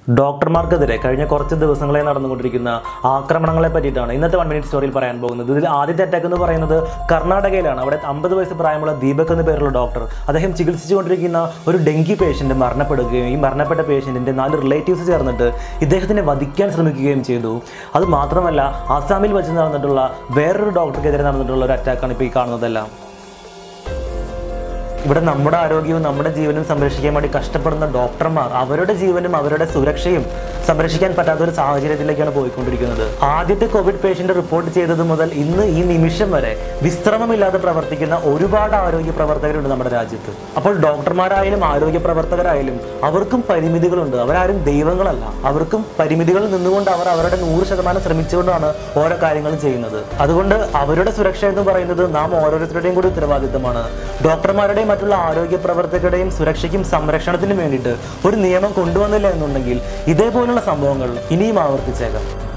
ഡോക്ടർമാർക്കെതിരെ കഴിഞ്ഞ കുറച്ച് ദിവസങ്ങളായി നടന്നുകൊണ്ടിരിക്കുന്ന ആക്രമണങ്ങളെ പറ്റിയിട്ടാണ് ഇന്നത്തെ വൺ മിനിറ്റ് സ്റ്റോറിയിൽ പറയാൻ പോകുന്നത് ഇതിൽ ആദ്യത്തെ അറ്റാക്ക് എന്ന് പറയുന്നത് കർണാടകയിലാണ് അവിടെ അമ്പത് വയസ്സ് പ്രായമുള്ള ദീപക് എന്ന പേരുള്ള ഡോക്ടർ അദ്ദേഹം ചികിത്സിച്ചുകൊണ്ടിരിക്കുന്ന ഒരു ഡെങ്കി പേഷ്യന്റ് മരണപ്പെടുകയും ഈ മരണപ്പെട്ട പേഷ്യന്റിന്റെ നാല് റിലേറ്റീവ്സ് ചേർന്നിട്ട് ഇദ്ദേഹത്തിനെ വധിക്കാൻ ശ്രമിക്കുകയും ചെയ്തു അത് മാത്രമല്ല ആസാമിൽ വെച്ച് നടന്നിട്ടുള്ള വേറൊരു ഡോക്ടർക്കെതിരെ നടന്നിട്ടുള്ള ഒരു അറ്റാക്കാണ് ഇപ്പോൾ ഈ കാണുന്നതെല്ലാം ഇവിടെ നമ്മുടെ ആരോഗ്യവും നമ്മുടെ ജീവനും സംരക്ഷിക്കാൻ വേണ്ടി കഷ്ടപ്പെടുന്ന ഡോക്ടർമാർ അവരുടെ ജീവനും അവരുടെ സുരക്ഷയും സംരക്ഷിക്കാൻ പറ്റാത്ത ഒരു സാഹചര്യത്തിലേക്കാണ് പോയിക്കൊണ്ടിരിക്കുന്നത് ആദ്യത്തെ കോവിഡ് പേഷ്യന്റ് റിപ്പോർട്ട് ചെയ്തത് മുതൽ ഇന്ന് ഈ നിമിഷം വരെ വിശ്രമമില്ലാതെ പ്രവർത്തിക്കുന്ന ഒരുപാട് ആരോഗ്യ പ്രവർത്തകരുണ്ട് നമ്മുടെ രാജ്യത്ത് അപ്പോൾ ഡോക്ടർമാരായാലും ആരോഗ്യ പ്രവർത്തകരായാലും അവർക്കും പരിമിതികളുണ്ട് അവരാരും ദൈവങ്ങളല്ല അവർക്കും പരിമിതികളിൽ നിന്നുകൊണ്ട് അവർ അവരുടെ നൂറ് ശതമാനം ശ്രമിച്ചുകൊണ്ടാണ് ഓരോ കാര്യങ്ങളും ചെയ്യുന്നത് അതുകൊണ്ട് അവരുടെ സുരക്ഷ എന്ന് പറയുന്നത് നാം ഓരോരുത്തരുടെയും കൂടി ഉത്തരവാദിത്തമാണ് ഡോക്ടർമാരുടെയും മറ്റുള്ള ആരോഗ്യ പ്രവർത്തകരുടെയും സുരക്ഷയ്ക്കും സംരക്ഷണത്തിനും വേണ്ടിയിട്ട് ഒരു നിയമം കൊണ്ടുവന്നില്ല എന്നുണ്ടെങ്കിൽ ഇതേപോലുള്ള സംഭവങ്ങൾ ഇനിയും ആവർത്തിച്ചേക്കാം